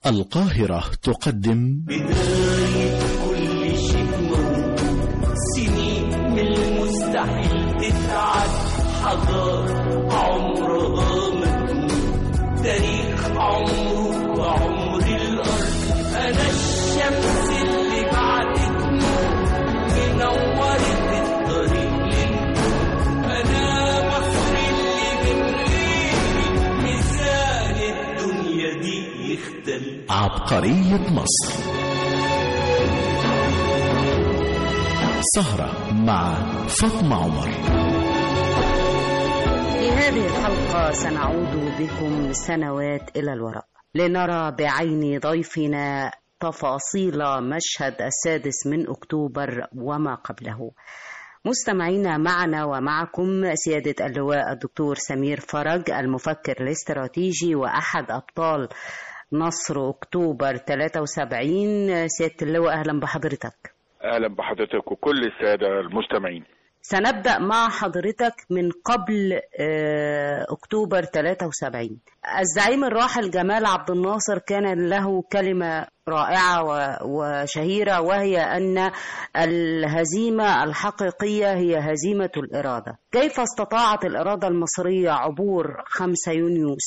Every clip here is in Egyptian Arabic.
القاهرة تقدم بداية كل شيء موجود سنين من المستحيل تتعد حضارة عمرها مجنون تاريخ عمره وعمر الأرض أنا الشمس اللي بعدت نور منورت الطريق للنور أنا مصر اللي من غيري ميزان الدنيا دي يختلف عبقرية مصر سهرة مع فاطمة عمر في هذه الحلقة سنعود بكم سنوات إلى الوراء لنرى بعين ضيفنا تفاصيل مشهد السادس من أكتوبر وما قبله مستمعينا معنا ومعكم سيادة اللواء الدكتور سمير فرج المفكر الاستراتيجي وأحد أبطال نصر أكتوبر 73 سيادة اللواء أهلا بحضرتك اهلا بحضرتك وكل الساده المستمعين سنبدأ مع حضرتك من قبل آه، أكتوبر 73 الزعيم الراحل جمال عبد الناصر كان له كلمة رائعة و- وشهيرة وهي أن الهزيمة الحقيقية هي هزيمة الإرادة كيف استطاعت الإرادة المصرية عبور 5 يونيو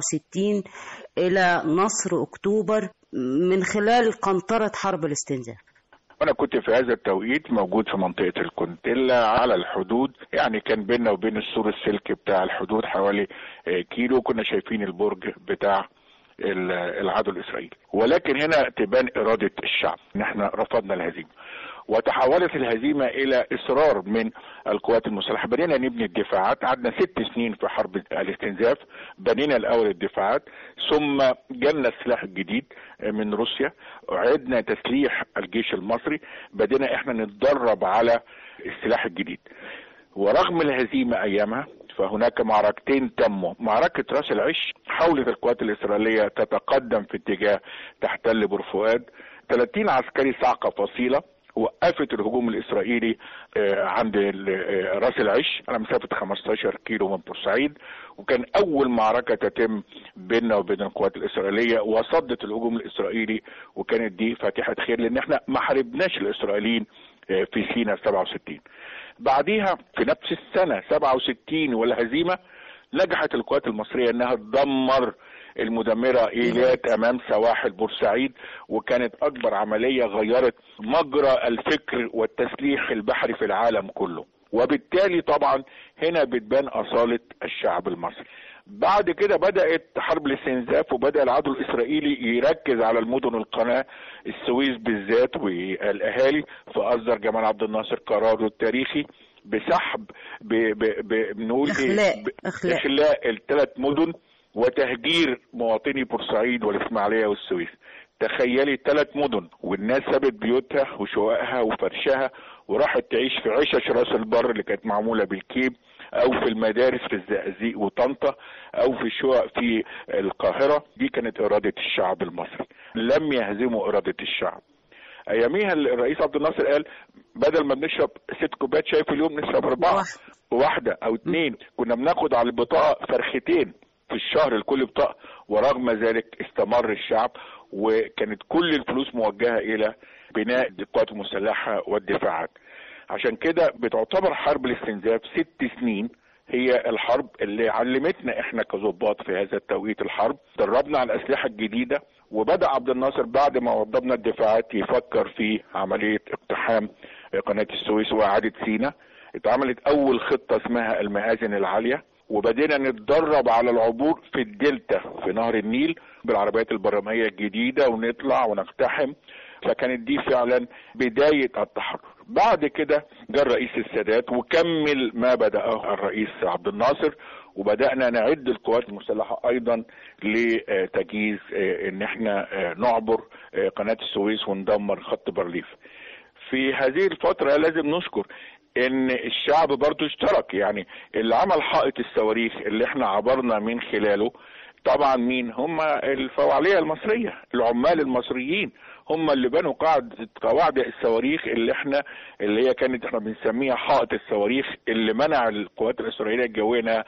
67 إلى نصر أكتوبر من خلال قنطرة حرب الاستنزاف وانا كنت في هذا التوقيت موجود في منطقه الكونتيلا على الحدود يعني كان بيننا وبين السور السلك بتاع الحدود حوالي آه، كيلو كنا شايفين البرج بتاع ال- العدو الاسرائيلي ولكن هنا تبان اراده الشعب ان احنا رفضنا الهزيمه وتحولت الهزيمه الى اصرار من القوات المسلحه بدينا نبني الدفاعات قعدنا ست سنين في حرب الاستنزاف بنينا الاول الدفاعات ثم جالنا السلاح الجديد من روسيا عدنا تسليح الجيش المصري بدينا احنا نتدرب على السلاح الجديد ورغم الهزيمه ايامها فهناك معركتين تموا معركة راس العش حاولت القوات الإسرائيلية تتقدم في اتجاه تحتل بور فؤاد 30 عسكري صعقة فصيلة وقفت الهجوم الاسرائيلي آه، عند ال- آه، راس العش على مسافه 15 كيلو من بورسعيد وكان اول معركه تتم بيننا وبين القوات الاسرائيليه وصدت الهجوم الاسرائيلي وكانت دي فاتحه خير لان احنا ما حاربناش الاسرائيليين آه، في سيناء 67 بعديها في نفس السنه 67 والهزيمه نجحت القوات المصريه انها تدمر المدمره ايلات امام سواحل بورسعيد وكانت اكبر عمليه غيرت مجرى الفكر والتسليح البحري في العالم كله وبالتالي طبعا هنا بتبان اصاله الشعب المصري بعد كده بدات حرب الاستنزاف وبدا العدو الاسرائيلي يركز على المدن القناه السويس بالذات والاهالي فاصدر جمال عبد الناصر قراره التاريخي بسحب ب... ب... ب... بنقول إخلاء. إيه؟ ب... إخلاء. اخلاء الثلاث مدن وتهجير مواطني بورسعيد والاسماعيليه والسويس تخيلي ثلاث مدن والناس سابت بيوتها وشققها وفرشها وراحت تعيش في عشش راس البر اللي كانت معموله بالكيب او في المدارس في الزقازيق وطنطا او في شقق في القاهره دي كانت اراده الشعب المصري لم يهزموا اراده الشعب اياميها الرئيس عبد الناصر قال بدل ما بنشرب ست كوبايات شاي في اليوم نشرب اربعه واحد. واحده او اتنين كنا بناخد على البطاقه فرختين في الشهر لكل بطاقه ورغم ذلك استمر الشعب وكانت كل الفلوس موجهه الى بناء القوات المسلحه والدفاعات عشان كده بتعتبر حرب الاستنزاف ست سنين هي الحرب اللي علمتنا احنا كظباط في هذا التوقيت الحرب دربنا على الاسلحه الجديده وبدا عبد الناصر بعد ما وضبنا الدفاعات يفكر في عمليه اقتحام قناه السويس واعاده سيناء اتعملت اول خطه اسمها المآذن العاليه وبدينا نتدرب على العبور في الدلتا في نهر النيل بالعربيات البرامية الجديدة ونطلع ونقتحم فكانت دي فعلا بداية التحرر بعد كده جاء الرئيس السادات وكمل ما بدأه الرئيس عبد الناصر وبدأنا نعد القوات المسلحة أيضا لتجهيز آه، إن احنا آه، نعبر آه، قناة السويس وندمر خط بارليف في هذه الفترة لازم نشكر ان الشعب برضو اشترك يعني اللي عمل حائط الصواريخ اللي احنا عبرنا من خلاله طبعا مين هم الفوعليه المصريه العمال المصريين هم اللي بنوا قاعده قواعد الصواريخ اللي احنا اللي هي كانت احنا بنسميها حائط الصواريخ اللي منع القوات الاسرائيليه الجويه انها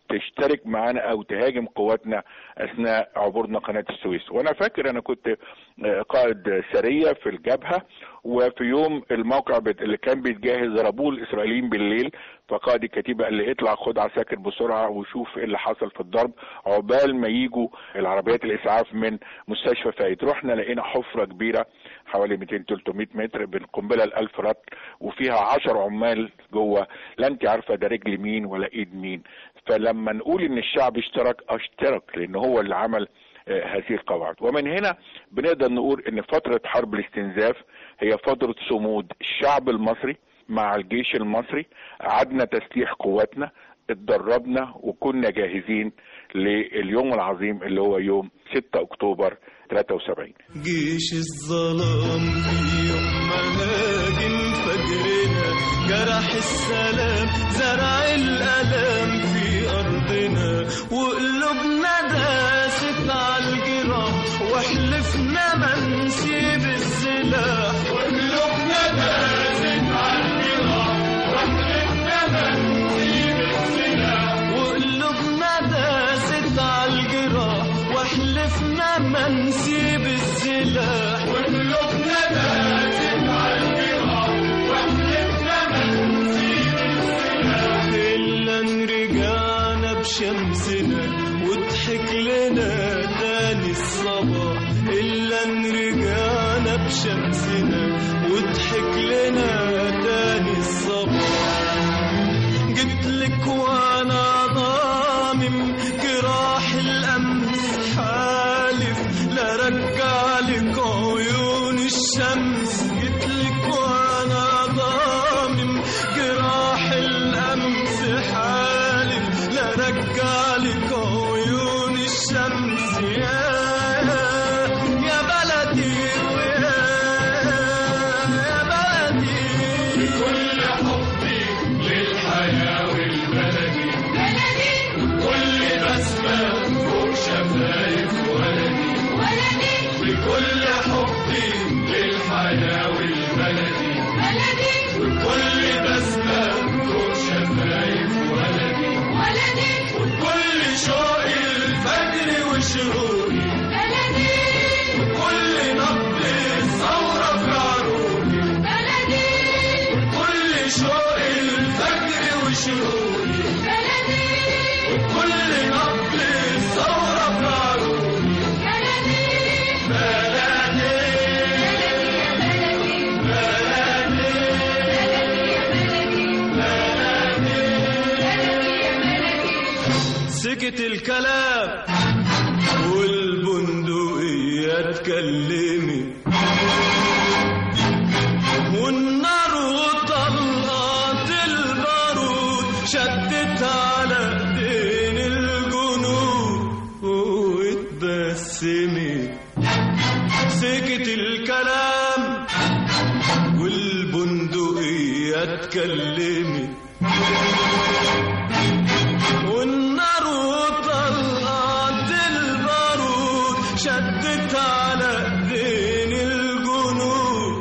تشترك معانا او تهاجم قواتنا اثناء عبورنا قناه السويس وانا فاكر انا كنت آه، قائد سريه في الجبهه وفي يوم الموقع بت- اللي كان بيتجهز ضربوه الاسرائيليين بالليل فقائد الكتيبه قال لي اطلع خد عساكر بسرعه وشوف ايه اللي حصل في الضرب عقبال ما يجوا العربيات الاسعاف من مستشفى فايد رحنا لقينا حفره كبيره حوالي 200 300 متر بين قنبله الالف رط وفيها 10 عمال جوه لا انت عارفه ده رجل مين ولا ايد مين فلما نقول ان الشعب اشترك اشترك لان هو اللي عمل آه، هذه القواعد ومن هنا بنقدر نقول ان فترة حرب الاستنزاف هي فترة صمود الشعب المصري مع الجيش المصري عدنا تسليح قواتنا اتدربنا وكنا جاهزين لليوم العظيم اللي هو يوم 6 اكتوبر 73 جيش الظلام في يوم ما هاجم فجرنا جرح السلام زرع الألم في أرضنا وقلوبنا داست على الجراح وحلفنا ما نسيب السلاح وقلوبنا داست على الجراح وحلفنا ما نسيب السلاح وقلوبنا داست على الجراح وحلفنا ما نسيب السلاح وقلوبنا داست على الجراح وحلفنا ما نسيب السلاح إلا إن رجعنا بشمسنا وضحك لنا تاني الصباح إلا إن رجعنا بشمسنا وضحك لنا تاني الصباح جيت لك وانا ضامم جراح الامس حالف لا رجع لك عيون الشمس جيت لك وانا ضامم جراح الامس حالف لا رجع لك عيون الشمس يا يا بلدي ويا يا بلدي بكل حبي للحياة والبلدي كل بسمة فوق شفايف ولدي بكل حبي للحياة والبلدي وكل بسمة فوق شفايف ولدي وكل شوق الفجر وشروقي وكل نبض الثورة في عروقي وكل شوق الفجر وشروقي وكل نبض الثورة في عروقي سكت الكلام والبندقية اتكلمت والنار وطلقت البارود شدت على ايدين الجنود واتبسمت سكت الكلام والبندقية اتكلمت والنار وطلقت البارود شدت على ايدين الجنود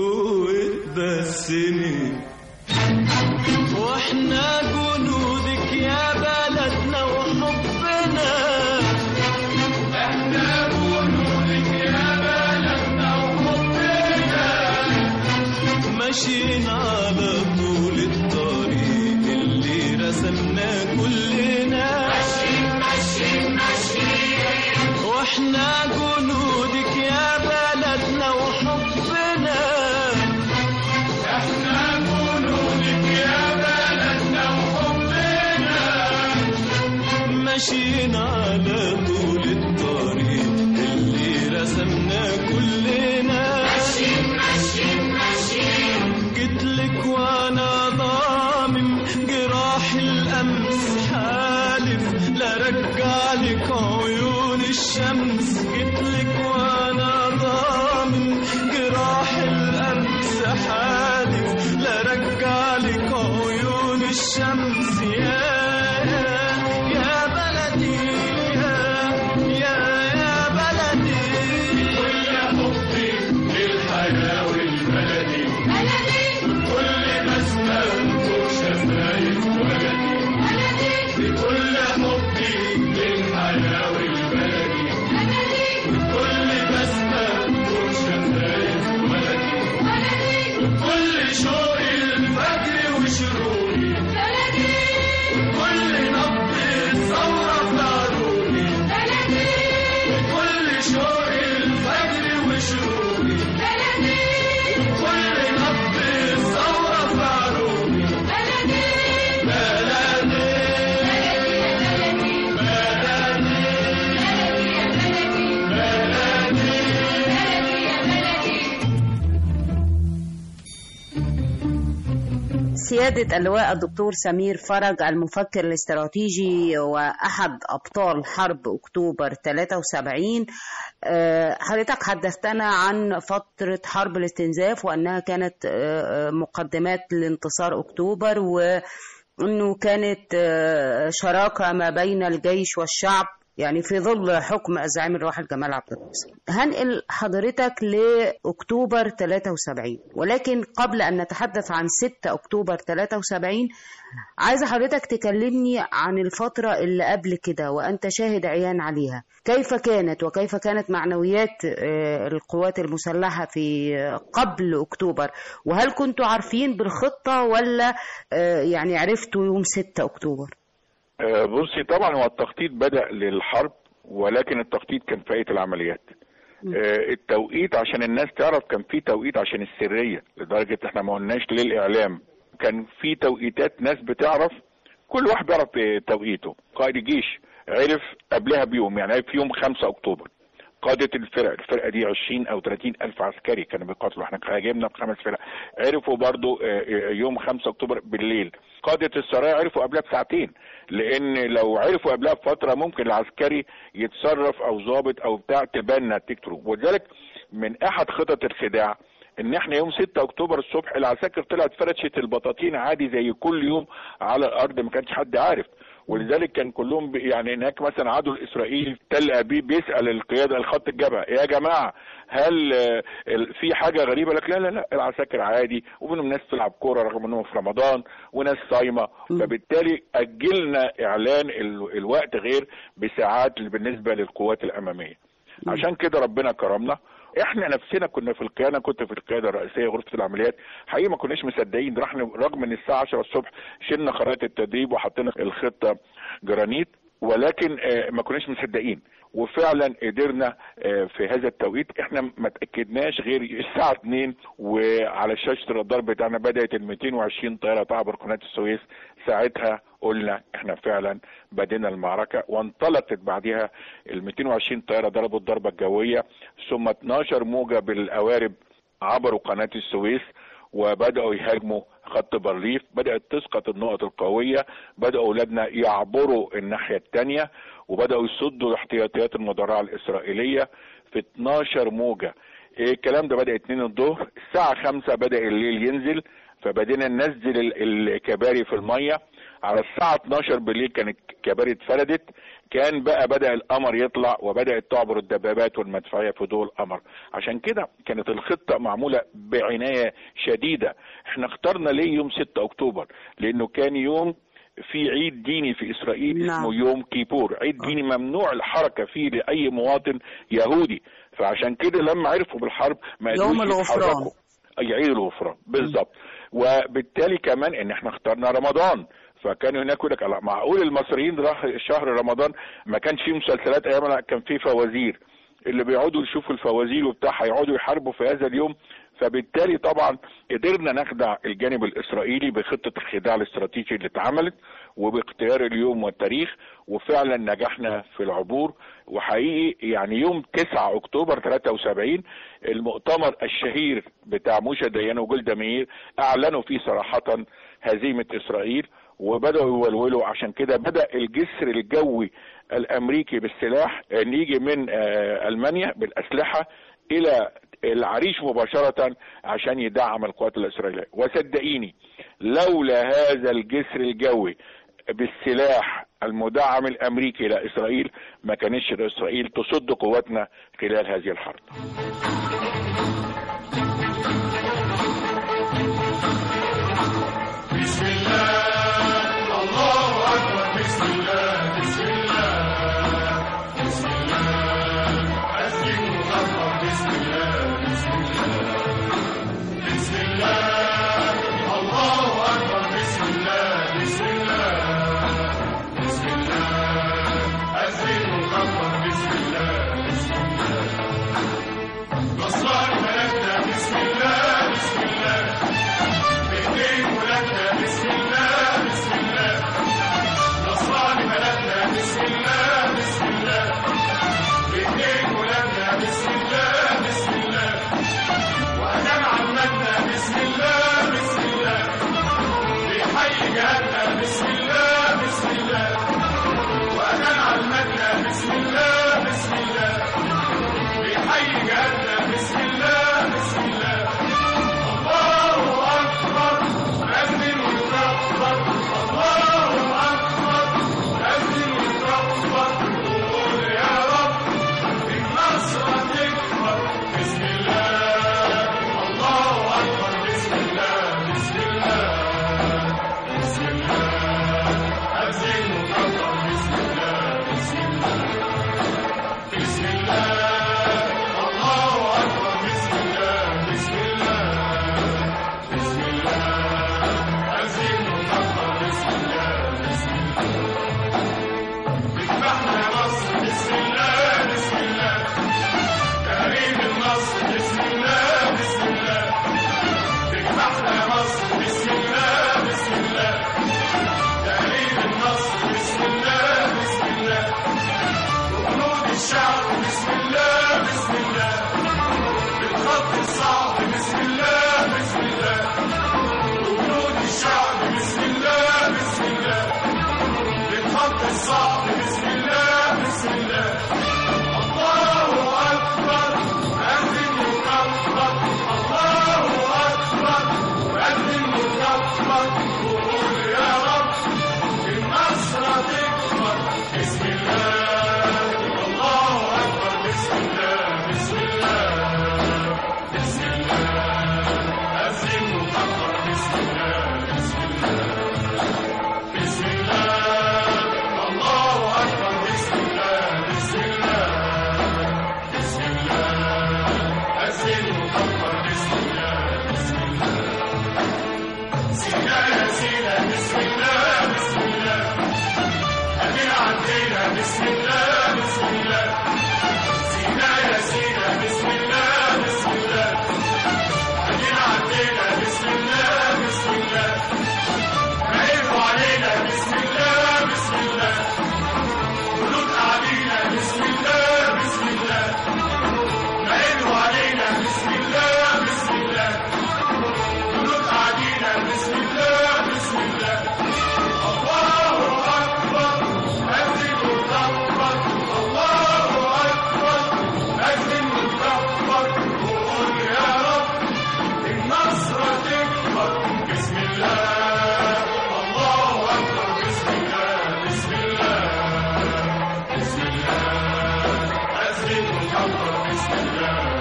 واتبسمت واحنا جنودك يا بلدنا وحبنا احنا جنودك يا بلدنا وحبنا ماشيين على طول الطريق اللي رسمناه كلنا ماشيين ماشيين ماشيين واحنا جنودك يا بلدنا وحبنا احنا جنودك يا بلدنا وحبنا ماشيين على طول الطريق اللي رسمناه كلنا ماشيين ماشيين ماشيين جيتلك وانا ضامم جراح الامس حالف لا رجع لك عيون الشمس جيتلك وانا ضامم جراح الامس حالف لا رجع لك عيون الشمس يا يا بلدي يا يا يا بلدي كل حبي سيادة اللواء الدكتور سمير فرج المفكر الاستراتيجي وأحد أبطال حرب أكتوبر 73 آه، حضرتك حدثتنا عن فترة حرب الاستنزاف وأنها كانت آه، آه، مقدمات لانتصار أكتوبر وأنه كانت آه، شراكة ما بين الجيش والشعب يعني في ظل حكم الزعيم الراحل جمال عبد الناصر هنقل حضرتك لأكتوبر 73 ولكن قبل أن نتحدث عن 6 أكتوبر 73 عايزة حضرتك تكلمني عن الفترة اللي قبل كده وأنت شاهد عيان عليها كيف كانت وكيف كانت معنويات آه، القوات المسلحة في آه، قبل أكتوبر وهل كنتوا عارفين بالخطة ولا آه، يعني عرفتوا يوم 6 أكتوبر آه، بصي طبعا هو التخطيط بدأ للحرب ولكن التخطيط كان في هيئة العمليات آه، التوقيت عشان الناس تعرف كان في توقيت عشان السرية لدرجة احنا ما قلناش للإعلام كان في توقيتات ناس بتعرف كل واحد بيعرف آه، توقيته قائد الجيش عرف قبلها بيوم يعني عرف يوم 5 أكتوبر قادة الفرق الفرقة دي 20 أو 30 ألف عسكري كانوا بيقاتلوا احنا هاجمنا بخمس فرق عرفوا برضو آه، آه، يوم 5 أكتوبر بالليل قادة السرايا عرفوا قبلها بساعتين لأن لو عرفوا قبلها بفترة ممكن العسكري يتصرف أو ضابط أو بتاع تبان نتيجة تروب ولذلك من أحد خطط الخداع ان احنا يوم 6 اكتوبر الصبح العساكر طلعت فرشت البطاطين عادي زي كل يوم على الارض ما كانش حد عارف ولذلك كان كلهم بي- يعني هناك مثلا عدو الاسرائيلي في تل ابيب بيسال القياده الخط الجبهه يا جماعه هل آه، ال- في حاجه غريبه لك لا لا لا العساكر عادي ومنهم ناس تلعب كوره رغم انهم في رمضان وناس صايمه فبالتالي اجلنا اعلان ال- الوقت غير بساعات بالنسبه للقوات الاماميه عشان كده ربنا كرمنا احنا نفسنا كنا في القياده أنا كنت في القياده الرئيسيه غرفه العمليات حقيقه ما كناش مصدقين رحنا رغم ان الساعه 10 الصبح شلنا خرائط التدريب وحطينا الخطه جرانيت ولكن آه، ما كناش مصدقين وفعلا قدرنا آه، في هذا التوقيت احنا ما تاكدناش غير الساعه 2 وعلى شاشه الرادار بتاعنا بدات ال 220 طياره تعبر قناه السويس ساعتها قلنا احنا فعلا بدينا المعركه وانطلقت بعدها ال 220 طياره ضربوا الضربه الجويه ثم 12 موجه بالقوارب عبروا قناه السويس وبداوا يهاجموا خط بارليف بدات تسقط النقط القويه بداوا اولادنا يعبروا الناحيه الثانيه وبداوا يصدوا احتياطيات المدرعه الاسرائيليه في 12 موجه إيه الكلام ده بدا 2 الظهر الساعه 5 بدا الليل ينزل فبدينا ننزل ال- الكباري في الميه على الساعه 12 بالليل كانت الكباري اتفردت كان بقى بدا القمر يطلع وبدات تعبر الدبابات والمدفعيه في ضوء القمر عشان كده كانت الخطه معموله بعنايه شديده احنا اخترنا ليه يوم 6 اكتوبر لانه كان يوم في عيد ديني في اسرائيل نعم. اسمه يوم كيبور عيد ديني ممنوع الحركه فيه لاي مواطن يهودي فعشان كده لما عرفوا بالحرب ما يوم قدروش الغفران. يتحركوا. اي عيد الغفران بالظبط وبالتالي كمان ان احنا اخترنا رمضان فكانوا هناك يقول لك لا معقول المصريين راح شهر رمضان ما كانش فيه مسلسلات ايام لا كان فيه فوازير اللي بيقعدوا يشوفوا الفوازير وبتاع هيقعدوا يحاربوا في هذا اليوم فبالتالي طبعا قدرنا نخدع الجانب الاسرائيلي بخطه الخداع الاستراتيجي اللي اتعملت وباختيار اليوم والتاريخ وفعلا نجحنا في العبور وحقيقي يعني يوم 9 اكتوبر 73 المؤتمر الشهير بتاع موشا ديان وجولدا مير اعلنوا فيه صراحه هزيمه اسرائيل وبداوا يولولوا عشان كده بدا الجسر الجوي الامريكي بالسلاح ان يجي من آه، المانيا بالاسلحه الى العريش مباشرة عشان يدعم القوات الإسرائيلية وصدقيني لولا هذا الجسر الجوي بالسلاح المدعم الأمريكي إلى إسرائيل ما كانش إسرائيل تصد قواتنا خلال هذه الحرب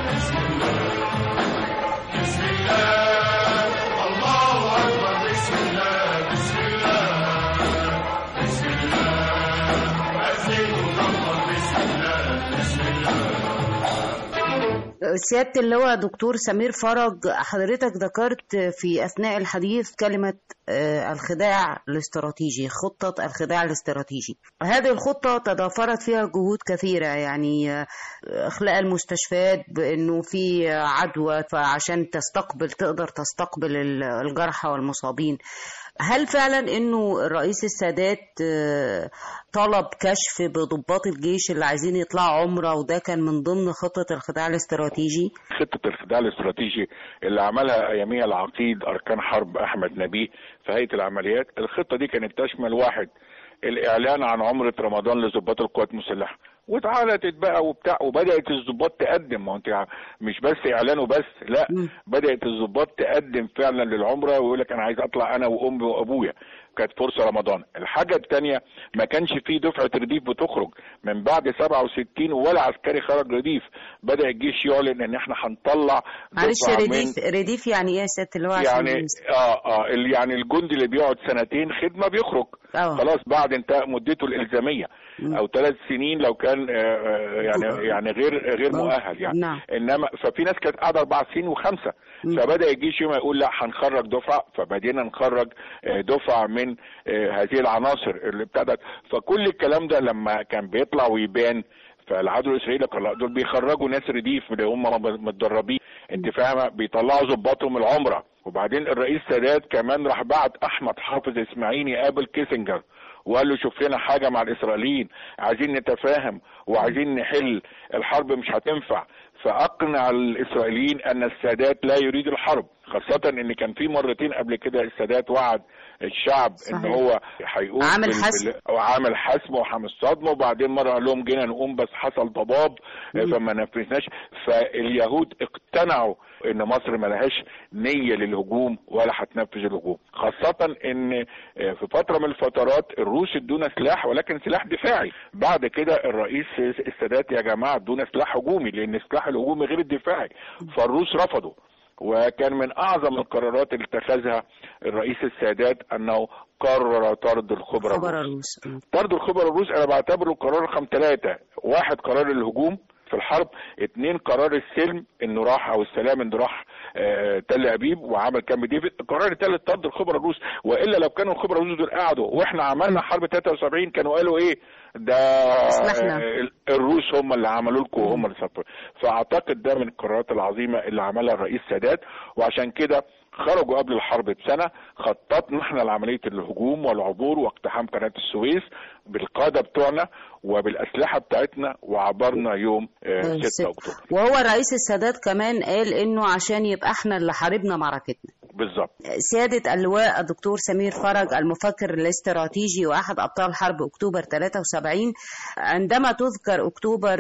سيادة اللواء دكتور سمير فرج حضرتك ذكرت في أثناء الحديث كلمة آه، الخداع الاستراتيجي خطة الخداع الاستراتيجي هذه الخطة تضافرت فيها جهود كثيرة يعني آه، إخلاء المستشفيات بأنه في عدوى فعشان تستقبل تقدر تستقبل ال- الجرحى والمصابين هل فعلا انه الرئيس السادات آه، طلب كشف بضباط الجيش اللي عايزين يطلعوا عمره وده كان من ضمن خطة الخداع الاستراتيجي خطة الخداع الاستراتيجي اللي عملها أياميها العقيد أركان حرب أحمد نبيه في هيئة العمليات الخطة دي كانت تشمل واحد الإعلان عن عمرة رمضان لضباط القوات المسلحة واتعلتت بقى وبتاع وبدات الضباط تقدم ما هو انت مش بس اعلان وبس لا مم. بدات الضباط تقدم فعلا للعمره ويقول لك انا عايز اطلع انا وامي وابويا كانت فرصه رمضان الحاجه الثانيه ما كانش في دفعه رديف بتخرج من بعد 67 ولا عسكري خرج رديف بدا الجيش يعلن ان احنا هنطلع معلش دفعة من- رديف رديف يعني ايه يا سيادة اللي هو عشان يعني الناس- اه اه اللي يعني الجندي اللي بيقعد سنتين خدمه بيخرج اه خلاص بعد انتهاء مدته الالزاميه مم. او ثلاث سنين لو كان آه، آه، يعني يعني غير غير آه. مؤهل يعني نعم انما ففي ناس كانت قاعده اربع سنين وخمسه مم. فبدا الجيش يوم يقول لا هنخرج دفعه فبدينا نخرج آه، دفعه من آه، هذه العناصر اللي ابتدت فكل الكلام ده لما كان بيطلع ويبان فالعدو الاسرائيلي قال لا دول بيخرجوا ناس رديف اللي هم متدربين انت فاهمه بيطلعوا ظباطهم العمره وبعدين الرئيس سادات كمان راح بعت احمد حافظ اسماعيل يقابل كيسنجر وقال له شوف لنا حاجه مع الاسرائيليين عايزين نتفاهم وعايزين نحل الحرب مش هتنفع فاقنع الاسرائيليين ان السادات لا يريد الحرب خاصه ان كان في مرتين قبل كده السادات وعد الشعب ان صحيح. هو هيقوم عامل بال- حسم. بال- او عامل حسم وحامل صدمه وبعدين مره قال لهم جينا نقوم بس حصل ضباب مم. فما نفذناش فاليهود اقتنعوا ان مصر ملهاش نيه للهجوم ولا هتنفذ الهجوم خاصه ان في فتره من الفترات الروس ادونا سلاح ولكن سلاح دفاعي بعد كده الرئيس السادات يا جماعه ادونا سلاح هجومي لان السلاح الهجومي غير الدفاعي فالروس رفضوا وكان من اعظم القرارات اللي اتخذها الرئيس السادات انه قرر طرد الخبراء خبر الروس الروس طرد الخبراء الروس انا بعتبره قرار رقم ثلاثة واحد قرار الهجوم في الحرب اتنين قرار السلم انه راح او السلام انه راح آه، تل ابيب وعمل كامب ديفيد القرار الثالث طرد الخبراء الروس والا لو كانوا الخبراء الروس دول قعدوا واحنا عملنا حرب 73 كانوا قالوا ايه ده اسمحنا. آه، الروس هم اللي عملوا لكم وهم اللي سافروا فاعتقد ده من القرارات العظيمه اللي عملها الرئيس سادات وعشان كده خرجوا قبل الحرب بسنه خططنا احنا لعمليه الهجوم والعبور واقتحام قناه السويس بالقاده بتوعنا وبالاسلحه بتاعتنا وعبرنا يوم آه، 6 ست. اكتوبر وهو الرئيس السادات كمان قال انه عشان يبقى احنا اللي حاربنا معركتنا بالظبط سيادة اللواء الدكتور سمير فرج المفكر الاستراتيجي وأحد أبطال حرب أكتوبر 73 عندما تذكر أكتوبر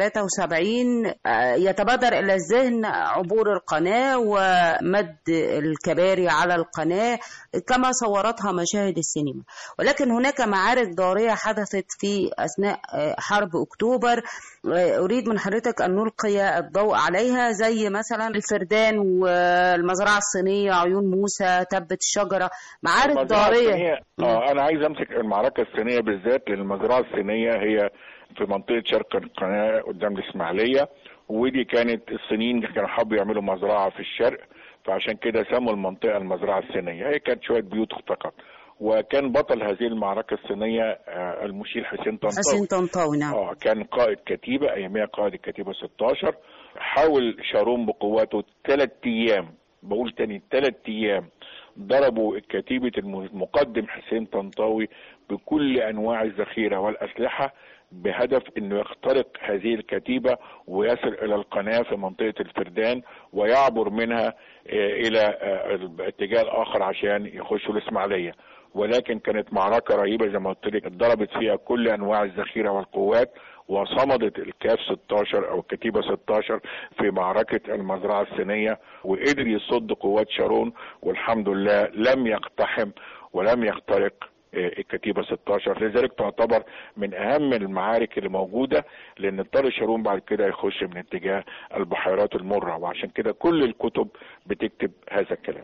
73 آه، يتبادر إلى الذهن عبور القناة ومد الكباري على القناة كما صورتها مشاهد السينما ولكن هناك معارك ضارية حدثت في أثناء آه، حرب أكتوبر آه، أريد من حضرتك أن نلقي الضوء عليها زي مثلا الفردان والمزرعة الصينية عيون موسى تبت الشجرة معارك المزرعة ضارية الصينية اه انا عايز امسك المعركه الصينيه بالذات لان المزرعه الصينيه هي في منطقه شرق القناه قدام الاسماعيليه ودي كانت الصينيين كانوا حبوا يعملوا مزرعه في الشرق فعشان كده سموا المنطقه المزرعه الصينيه هي كانت شويه بيوت فقط وكان بطل هذه المعركه الصينيه آه، المشير حسين طنطاوي حسين طنطاوي نعم اه كان قائد كتيبه اياميها قائد الكتيبه 16 حاول شارون بقواته ثلاث ايام بقول تاني ثلاث ايام ضربوا كتيبه المقدم حسين طنطاوي بكل انواع الذخيره والاسلحه بهدف انه يخترق هذه الكتيبه ويصل الى القناه في منطقه الفردان ويعبر منها آه، الى آه، الاتجاه الاخر عشان يخشوا الاسماعيليه ولكن كانت معركه رهيبه زي ما قلت لك اتضربت فيها كل انواع الذخيره والقوات وصمدت الكاف 16 او الكتيبه 16 في معركه المزرعه الصينيه وقدر يصد قوات شارون والحمد لله لم يقتحم ولم يخترق الكتيبة 16 لذلك تعتبر من أهم المعارك اللي موجودة لأن طارق شارون بعد كده يخش من اتجاه البحيرات المرة وعشان كده كل الكتب بتكتب هذا الكلام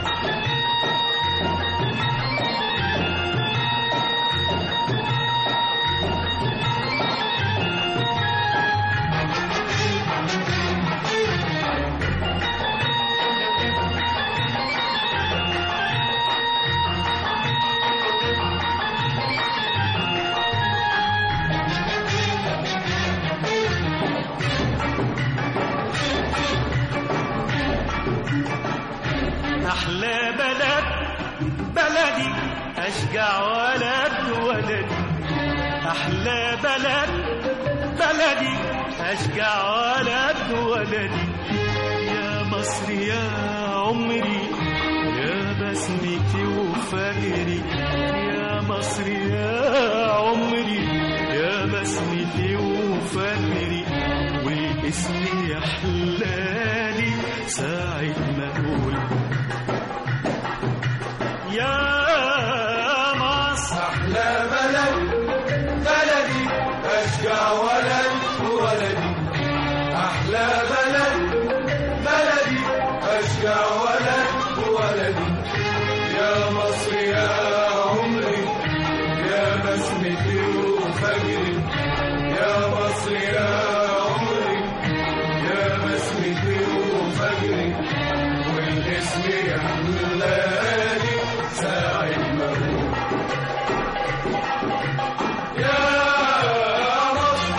أحلى بلد بلدي أشجع ولد ولدي أحلى بلد بلدي أشجع ولد ولدي يا مصر يا عمري يا بسمتي وفجري يا مصر يا عمري يا بسمتي وفجري والاسم يحلالي ساعة ما أقول يا مصر أحلى بلد بلدي أشجع ولد ولدي أحلى بلد بلدي أشجع ولد ولدي يا مصر يا عمري يا بسمتي وفجري يا مصر يا عمري يا بسمتي وفجري والاسم يحلالي ساعة ما أقول يا مصر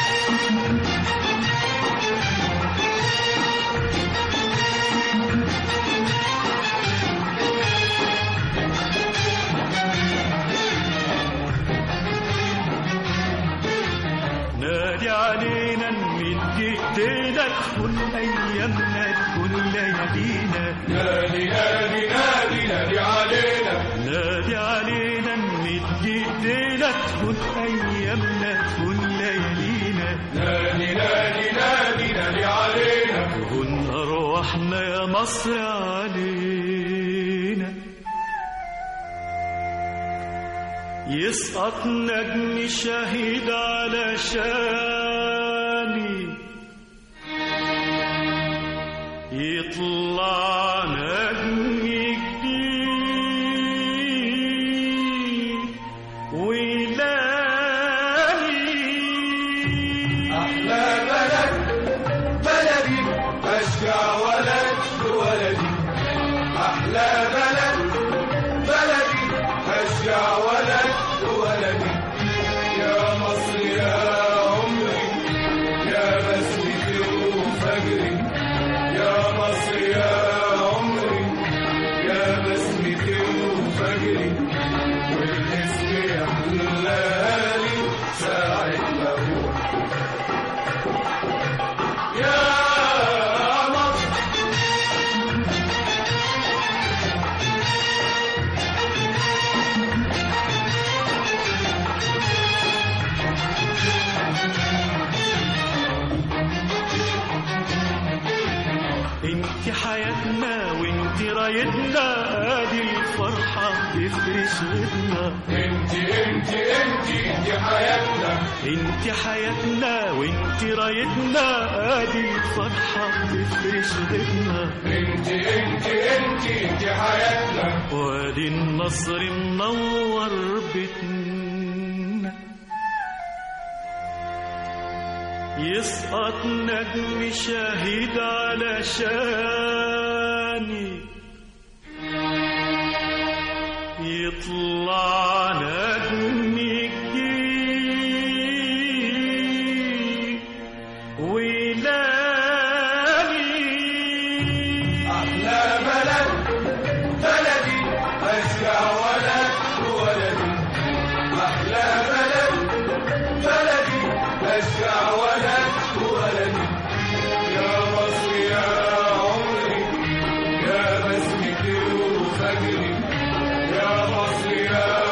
نادي علينا نمد ايدينا تكون ايامنا تكون ليالينا نادي نادي نادي نادي علينا نادي علينا نمد ايدينا تكون ايامنا تكون ليالينا نادي نادي نادي نادي علينا تكون ارواحنا يا مصر علينا يسقط نجم شهيد على شاني يطلع نجم جديد ويلاقي أحلى بلد بلدي أشجع ولد ولدي أحلى بلد بلدي أشجع ولد ولدي يا مصر يا عمري يا بسمتي وفجري يا مصر يا عمري يا بسمتي وفجري والاسم يحلالي ساعة ما أقول يا مصر انت حياتنا وانت رايتنا ادي الفرحة تفرش غيرنا انت انت انت انت حياتنا انت حياتنا وانت رايتنا ادي الفرحة تفرش غيرنا انت انت انت انت حياتنا وادي النصر منور بيتنا يسقط نجم شهيد على شاني يطلع نجم جديد ويلاقي أحلى بلد بلدي أشجع ولد ولدي أحلى بلد بلدي أشجع ولد ولدي يا مصر يا عمري يا بسمتي وفجري يا مصر يا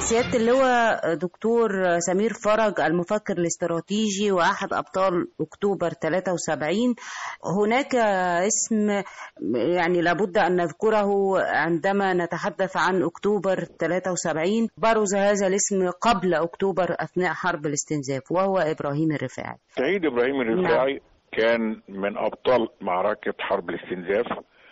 سيادة اللواء دكتور سمير فرج المفكر الاستراتيجي وأحد أبطال أكتوبر 73 هناك اسم يعني لابد أن نذكره عندما نتحدث عن أكتوبر 73 برز هذا الاسم قبل أكتوبر أثناء حرب الاستنزاف وهو إبراهيم الرفاعي سعيد ابراهيم الرفاعي كان من ابطال معركه حرب الاستنزاف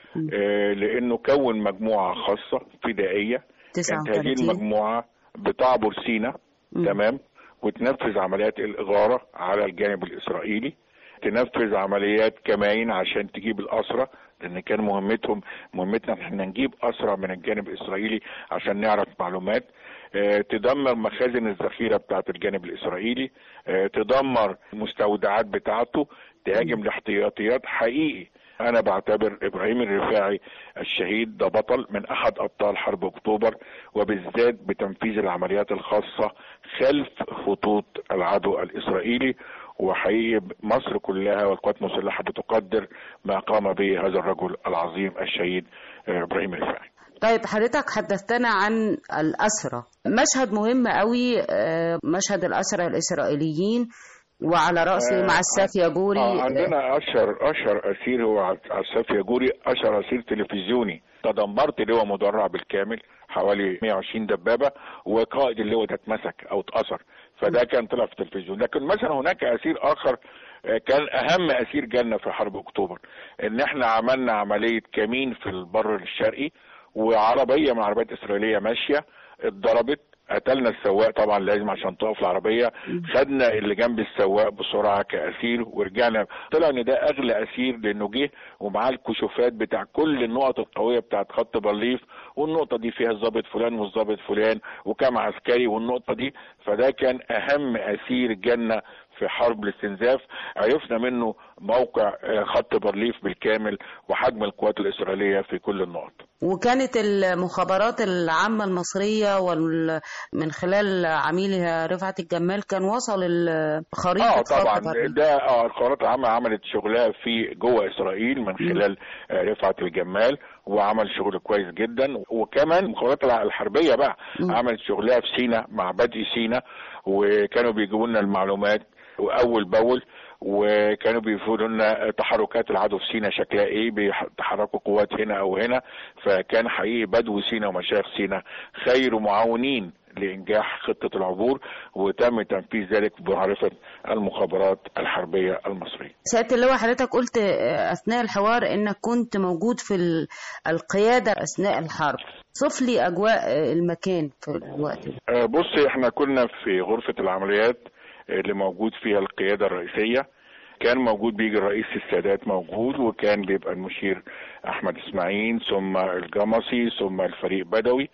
آه، لانه كون مجموعه خاصه فدائيه كانت هذه 39 المجموعه بتعبر سينا مم. تمام وتنفذ عمليات الاغاره على الجانب الاسرائيلي تنفذ عمليات كمائن عشان تجيب الاسرى لان كان مهمتهم مهمتنا ان احنا نجيب اسرى من الجانب الاسرائيلي عشان نعرف معلومات آه، تدمر مخازن الذخيره بتاعت الجانب الاسرائيلي آه، تدمر المستودعات بتاعته تهاجم الاحتياطيات حقيقي انا بعتبر ابراهيم الرفاعي الشهيد ده بطل من احد ابطال حرب اكتوبر وبالذات بتنفيذ العمليات الخاصه خلف خطوط العدو الاسرائيلي وحقيقي مصر كلها والقوات المسلحه بتقدر ما قام به هذا الرجل العظيم الشهيد آه، ابراهيم الرفاعي طيب حضرتك حدثتنا عن الأسرة مشهد مهم قوي آه، مشهد الأسرة الإسرائيليين وعلى رأسه آه، مع الساف ياجوري آه عندنا اشهر اشهر اسير هو عساف ياجوري اشهر اسير تلفزيوني تدمرت لواء مدرع بالكامل حوالي 120 دبابه وقائد اللواء ده اتمسك او اتاثر فده كان طلع في التلفزيون لكن مثلا هناك اسير اخر آه، كان اهم اسير جالنا في حرب اكتوبر ان احنا عملنا عمليه كمين في البر الشرقي وعربيه من عربيات اسرائيليه ماشيه اتضربت قتلنا السواق طبعا لازم عشان تقف العربيه خدنا اللي جنب السواق بسرعه كاسير ورجعنا طلع ان ده اغلى اسير لانه جه ومعاه الكشوفات بتاع كل النقط القويه بتاعت خط بليف والنقطه دي فيها الضابط فلان والضابط فلان وكام عسكري والنقطه دي فده كان اهم اسير جالنا في حرب الاستنزاف عرفنا منه موقع آه، خط بارليف بالكامل وحجم القوات الاسرائيليه في كل النقط وكانت المخابرات العامة المصرية وال... من خلال عميلها رفعت الجمال كان وصل ال- خريطة اه خط طبعا بارليف. ده اه القنوات العامه عملت شغلها في جوه اسرائيل من خلال آه، رفعت الجمال وعمل شغل كويس جدا وكمان المخابرات الع- الحربيه بقى عملت شغلها في سينا مع بدء سينا وكانوا بيجيبوا لنا المعلومات واول باول وكانوا بيقولوا لنا تحركات العدو في سينا شكلها ايه بيتحركوا قوات هنا او هنا فكان حقيقي بدو سينا ومشايخ سينا خير معاونين لانجاح خطه العبور وتم تنفيذ ذلك بمعرفه المخابرات الحربيه المصريه. سيادة اللواء حضرتك قلت آه، أثناء الحوار إنك كنت موجود في ال- القيادة أثناء الحرب صف لي أجواء آه، المكان في الوقت ده آه، بص احنا كنا في غرفة العمليات اللي موجود فيها القيادة الرئيسية كان موجود بيجي الرئيس السادات موجود وكان بيبقى المشير احمد اسماعيل ثم الجمصي ثم الفريق بدوي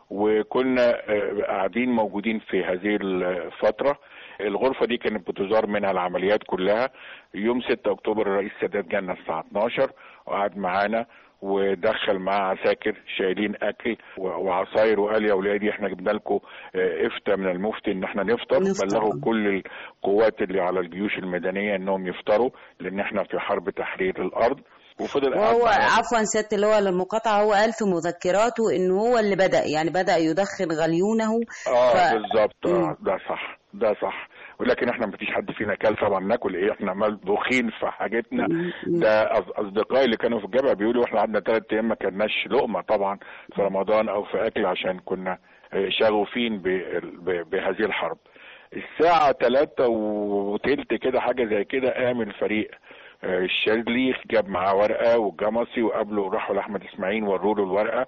وكنا آه، قاعدين موجودين في هذه الفترة الغرفة دي كانت بتزار منها العمليات كلها يوم 6 اكتوبر الرئيس السادات جانا الساعة 12 وقعد معانا ودخل معاه عساكر شايلين اكل و- وعصاير وقال يا اولادي احنا جبنا لكم افتى من المفتي ان احنا نفطر نفطر. بلغوا كل القوات اللي على الجيوش المدنيه انهم يفطروا لان احنا في حرب تحرير الارض وفضل قاعد وهو معانا. عفوا سيادة اللواء للمقاطعة هو قال في مذكراته إنه هو اللي بدأ يعني بدأ يدخن غليونه اه ف- بالظبط مم. آه ده صح ده صح ولكن احنا مفيش حد فينا كل طبعا ناكل ايه احنا مطبوخين في حاجتنا ده أص- اصدقائي اللي كانوا في الجبهه بيقولوا احنا قعدنا ثلاث ايام ما كناش لقمه طبعا في رمضان او في اكل عشان كنا آه، شغوفين ب- ب- بهذه الحرب الساعة تلاتة وتلت كده حاجة زي كده قام الفريق آه، الشاذلي جاب معاه ورقة والجمصي وقابله راحوا لأحمد إسماعيل وروا له الورقة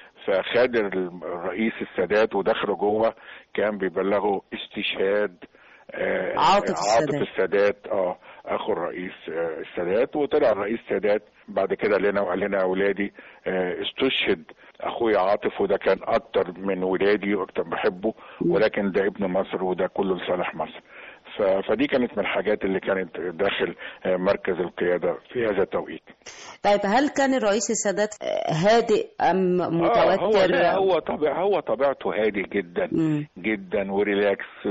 فخد الرئيس السادات ودخلوا جوه كان بيبلغوا استشهاد آه، عاطف عاطف السادات. السادات اه اخو الرئيس آه، السادات وطلع الرئيس السادات بعد كده لنا وقال لنا يا اولادي آه، استشهد اخويا عاطف وده كان اكتر من ولادي واكتر بحبه ولكن ده ابن مصر وده كله لصالح مصر ف- فدي كانت من الحاجات اللي كانت داخل آه، مركز القياده في هذا التوقيت طيب هل كان الرئيس السادات آه، هادئ أم آه، هو متوتر؟ لا هو طبيع هو طبيعته هادي جدا مم. جدا وريلاكس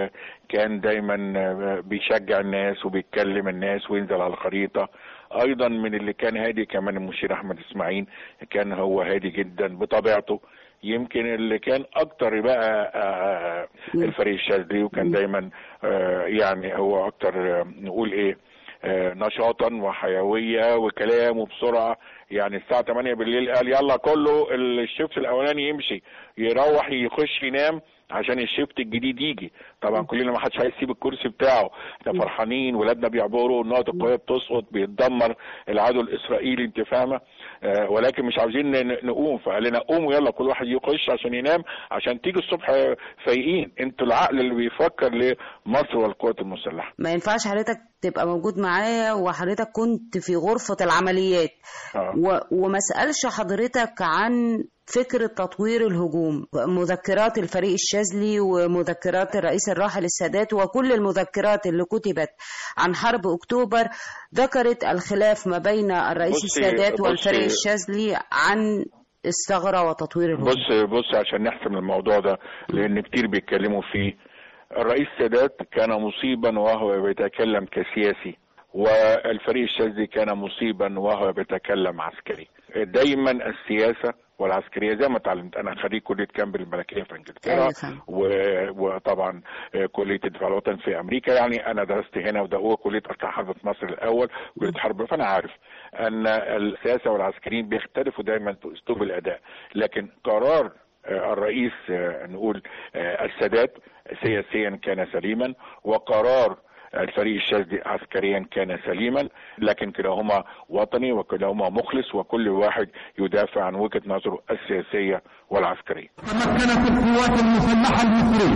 وكان دايما آه، بيشجع الناس وبيتكلم الناس وينزل على الخريطه ايضا من اللي كان هادي كمان المشير احمد اسماعيل كان هو هادي جدا بطبيعته يمكن اللي كان اكتر بقى آه، الفريق الشاذلي وكان دايما آه، يعني هو اكتر آه، نقول ايه آه، نشاطا وحيويه وكلامه بسرعه يعني الساعه 8 بالليل قال يلا كله الشيفت الاولاني يمشي يروح يخش ينام عشان الشيفت الجديد يجي طبعا كلنا ما حدش عايز يسيب الكرسي بتاعه احنا فرحانين ولادنا بيعبروا النقط القويه بتسقط بيتدمر العدو الاسرائيلي انت فاهمه آه ولكن مش عاوزين ن- نقوم فقال لنا قوموا يلا كل واحد يخش عشان ينام عشان تيجي الصبح فايقين انتوا العقل اللي بيفكر لمصر والقوات المسلحه ما ينفعش حضرتك تبقى موجود معايا وحضرتك كنت في غرفة العمليات آه. و... وما سألش حضرتك عن فكرة تطوير الهجوم مذكرات الفريق الشاذلي ومذكرات الرئيس الراحل السادات وكل المذكرات اللي كتبت عن حرب أكتوبر ذكرت الخلاف ما بين الرئيس بصي- السادات والفريق بصي- الشاذلي عن الثغرة وتطوير الهجوم بص بص عشان نحسم الموضوع ده لان كتير بيتكلموا فيه الرئيس سادات كان مصيبا وهو بيتكلم كسياسي والفريق الشاذلي كان مصيبا وهو بيتكلم عسكري دايما السياسه والعسكريه زي ما اتعلمت انا خريج كليه كامبريدج الملكيه في انجلترا أيوة فاهم. و- وطبعا آه، كليه الدفاع الوطني في امريكا يعني انا درست هنا وده هو كليه اركان حرب في مصر الاول كليه حرب فانا عارف ان السياسه والعسكريين بيختلفوا دايما في اسلوب الاداء لكن قرار آه، الرئيس آه، نقول آه، السادات سياسيا كان سليما وقرار الفريق الشاذلي عسكريا كان سليما لكن كلاهما وطني وكلاهما مخلص وكل واحد يدافع عن وجهه نظره السياسيه والعسكريه تمكنت القوات المسلحة المصرية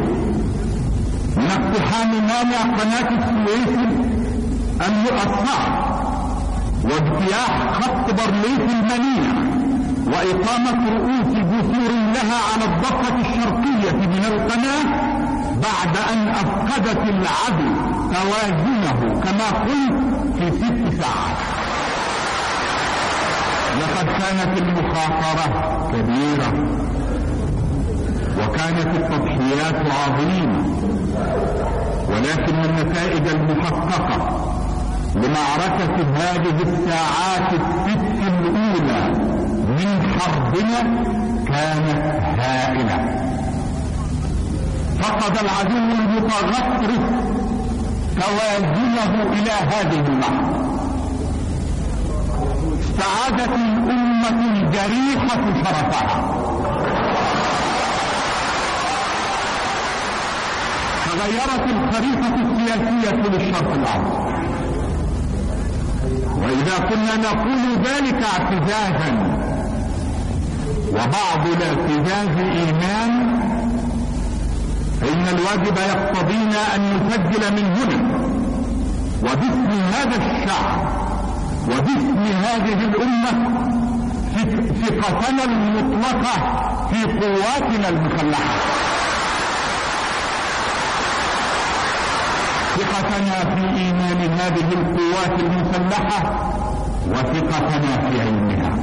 من اقتحام مانع قناة السويس المؤصعة واجتياح خط برليف المنيع وإقامة رؤوس جسور لها على الضفة الشرقية من القناة بعد أن أفقدت العدو توازنه كما قلت في ست ساعات لقد كانت المخاطرة كبيرة وكانت التضحيات عظيمة ولكن النتائج المحققة لمعركة هذه الساعات الست الأولى من حربنا كانت هائلة فقد العدو المتغطرس توازنه إلى هذه اللحظة استعادت الأمة الجريحة شرفها تغيرت الخريطة السياسية للشرق الأوسط وإذا كنا نقول ذلك اعتزازا وبعض الاعتزاز إيمان فإن الواجب يقتضينا أن نسجل من هنا وباسم هذا الشعب وباسم هذه الأمة ثقتنا المطلقة في قواتنا المسلحة ثقتنا في إيمان هذه القوات المسلحة وثقتنا في علمها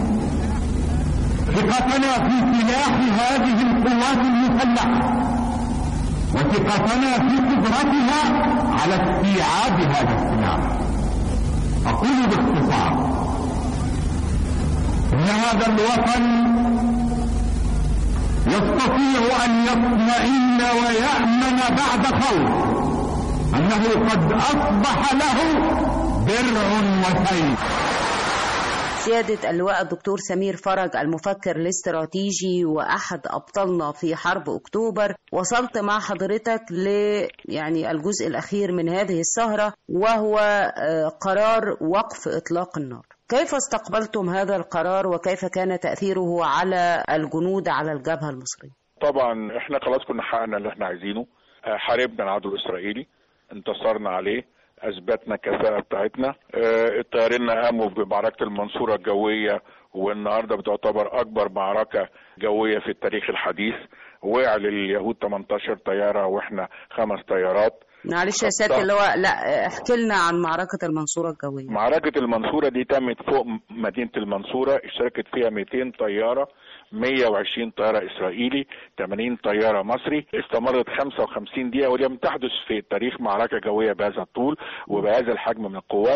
ثقتنا في سلاح هذه القوات المسلحة وثقتنا في قدرتها على استيعاب هذا السلاح أقول باختصار إن هذا الوطن يستطيع أن يطمئن ويأمن بعد خوف أنه قد أصبح له درع وسيف سيادة اللواء الدكتور سمير فرج المفكر الاستراتيجي وأحد أبطالنا في حرب أكتوبر وصلت مع حضرتك ل يعني الجزء الأخير من هذه السهرة وهو آه، قرار وقف إطلاق النار كيف استقبلتم هذا القرار وكيف كان تأثيره على الجنود على الجبهة المصرية؟ طبعا احنا خلاص كنا حققنا اللي احنا عايزينه آه، حاربنا العدو الاسرائيلي انتصرنا عليه اثبتنا الكفاءه بتاعتنا آه، الطيارين قاموا بمعركه المنصوره الجويه والنهارده بتعتبر اكبر معركه جويه في التاريخ الحديث وقع لليهود 18 طياره واحنا خمس طيارات معلش يا سيادة اللواء لا احكي لنا عن معركة المنصورة الجوية معركة المنصورة دي تمت فوق مدينة المنصورة اشتركت فيها 200 طيارة 120 طيارة إسرائيلي 80 طيارة مصري استمرت 55 دقيقة ولم تحدث في تاريخ معركة جوية بهذا الطول وبهذا الحجم من القوات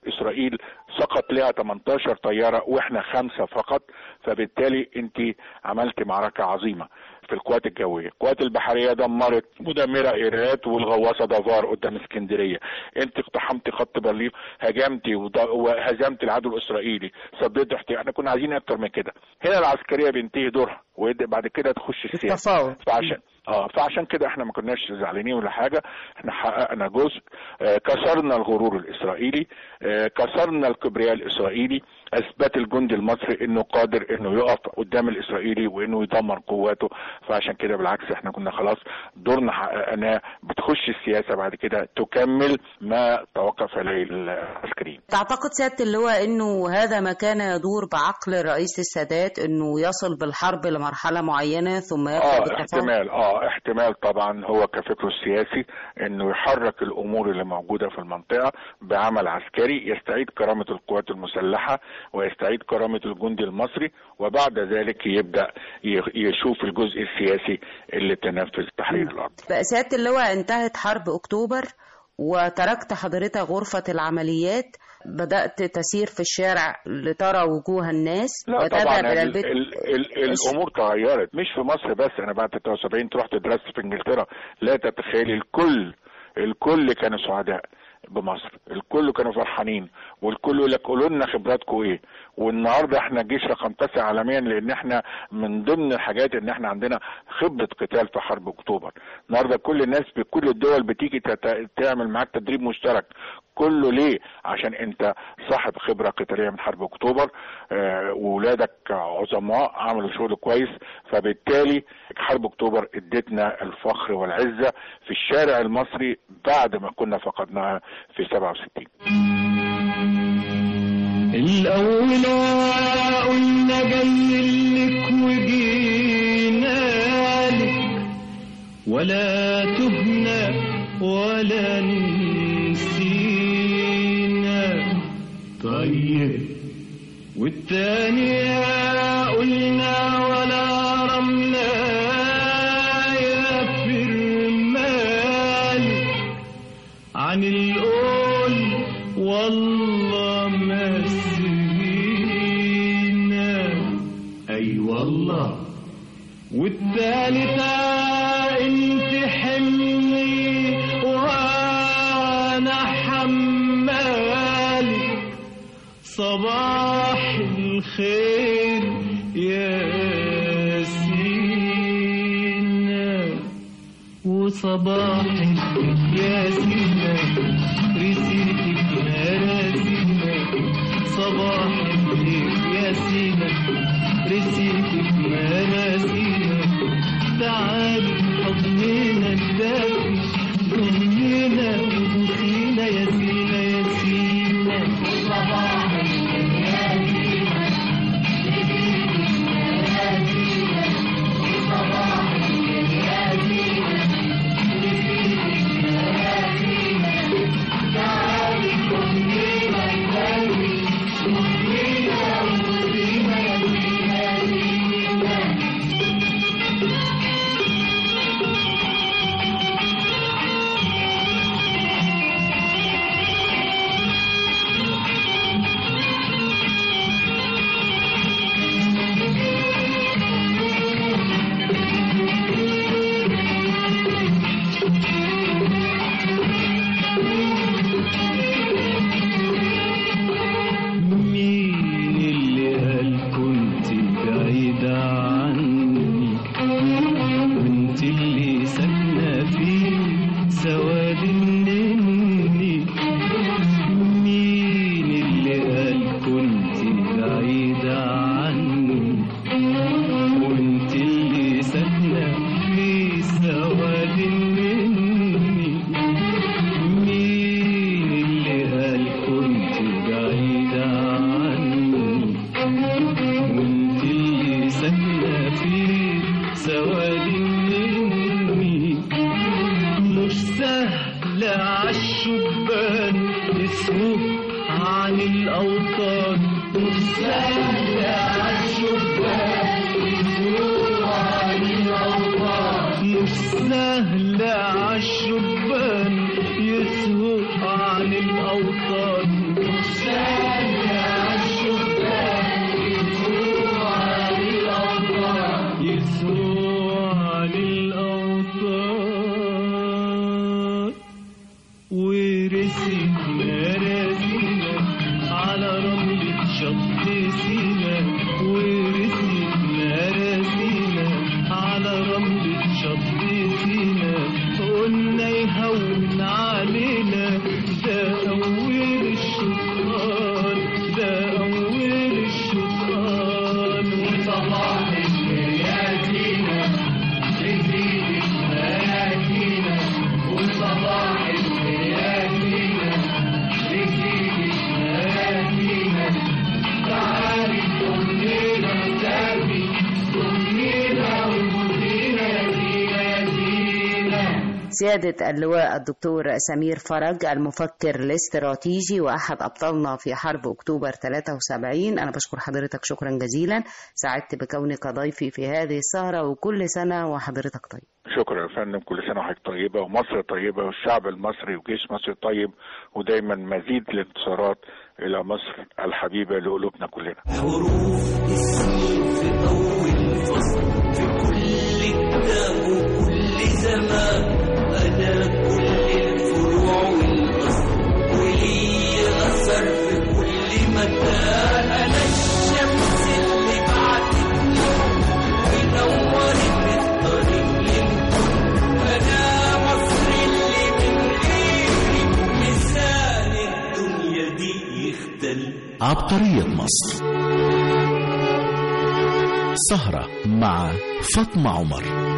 اسرائيل سقط لها 18 طياره واحنا خمسه فقط فبالتالي انت عملت معركه عظيمه في القوات الجويه، القوات البحريه دمرت مدمره ايرات والغواصه دافار قدام اسكندريه، انت اقتحمت خط برلين هاجمتي وض- وهزمت العدو الاسرائيلي، صديت احتياج احنا كنا عايزين اكتر من كده، هنا العسكريه بينتهي دورها وبعد كده تخش السياسه التفاوض فعشان اه فعشان كده احنا ما كناش زعلانين ولا حاجه احنا حققنا جزء آه كسرنا الغرور الاسرائيلي آه كسرنا الكبرياء الاسرائيلي اثبت الجندي المصري انه قادر انه يقف قدام الاسرائيلي وانه يدمر قواته فعشان كده بالعكس احنا كنا خلاص دورنا حققناه بتخش السياسه بعد كده تكمل ما توقف عليه العسكريين تعتقد سيادة اللواء انه هذا ما كان يدور بعقل الرئيس السادات انه يصل بالحرب لمرحلة معينة ثم يبدأ اه بالتفاوض احتمال اه احتمال طبعا هو كفكره السياسي انه يحرك الامور اللي موجوده في المنطقه بعمل عسكري يستعيد كرامه القوات المسلحه ويستعيد كرامه الجندي المصري وبعد ذلك يبدا ي- يشوف الجزء السياسي اللي تنفذ تحرير الارض بقى سيادة اللواء انتهت حرب اكتوبر وتركت حضرتك غرفة العمليات بدأت تسير في الشارع لترى وجوه الناس لا طبعا وتذهب إلى ال البيت ال ال الامور تغيرت مش في مصر بس انا بعد 73 رحت درست في انجلترا لا تتخيلي الكل الكل كانوا سعداء بمصر الكل كانوا فرحانين والكل يقول لك قولوا لنا خبراتكم ايه والنهارده احنا الجيش رقم تسعة عالميا لان احنا من ضمن الحاجات ان احنا عندنا خبره قتال في حرب اكتوبر النهارده كل الناس بكل الدول بتيجي تت- تعمل معاك تدريب مشترك كله ليه عشان انت صاحب خبره قتاليه من حرب اكتوبر آه وولادك عظماء عملوا شغل كويس فبالتالي حرب اكتوبر ادتنا الفخر والعزه في الشارع المصري بعد ما كنا فقدناها في 67 الأول قلنا جايلك وجينالك ولا تهنا ولا نسينا طيب والتانية قلنا ولا رمنا يا فرمالك عن القول والله ما سمينا اي والله والتالتة انت حملي وانا حمالك صباح الخير يا سينا وصباحك يا سينا رسيتك مراسينا صباحك يا سينا رسيتك مراسينا تعالي حضنينا الدافي ضمينا وبوسينا يا سينا يا سينا صباحك يا سينا نسينا ورسمنا راسينا على رملة شط سينا قلنا يهون علينا ده أول الشيطان ده أول الشيطان وصباح الليالينا لزيد ليالينا وصباح الليالينا لزيد ليالينا تعالي كلنا نسافي كلنا وكلنا زينا زينا سيادة اللواء الدكتور سمير فرج المفكر الاستراتيجي وأحد أبطالنا في حرب أكتوبر 73 أنا بشكر حضرتك شكرا جزيلا سعدت بكونك ضيفي في هذه السهرة وكل سنة وحضرتك طيب شكرا يا فندم كل سنه وحضرتك طيبه ومصر طيبه والشعب المصري وجيش مصر طيب ودايما مزيد الانتصارات الى مصر الحبيبه لقلوبنا كلنا حروف اسمي في أول فصل في كل كتاب وكل زمان أنا كل الفروع والأصل ولي أثر في كل مكان أنا الشمس اللي بعتتني ونورت الطريق للكل أنا مصر اللي من غيري ميزان الدنيا دي يختل عبقرية مصر سهرة مع فاطمة عمر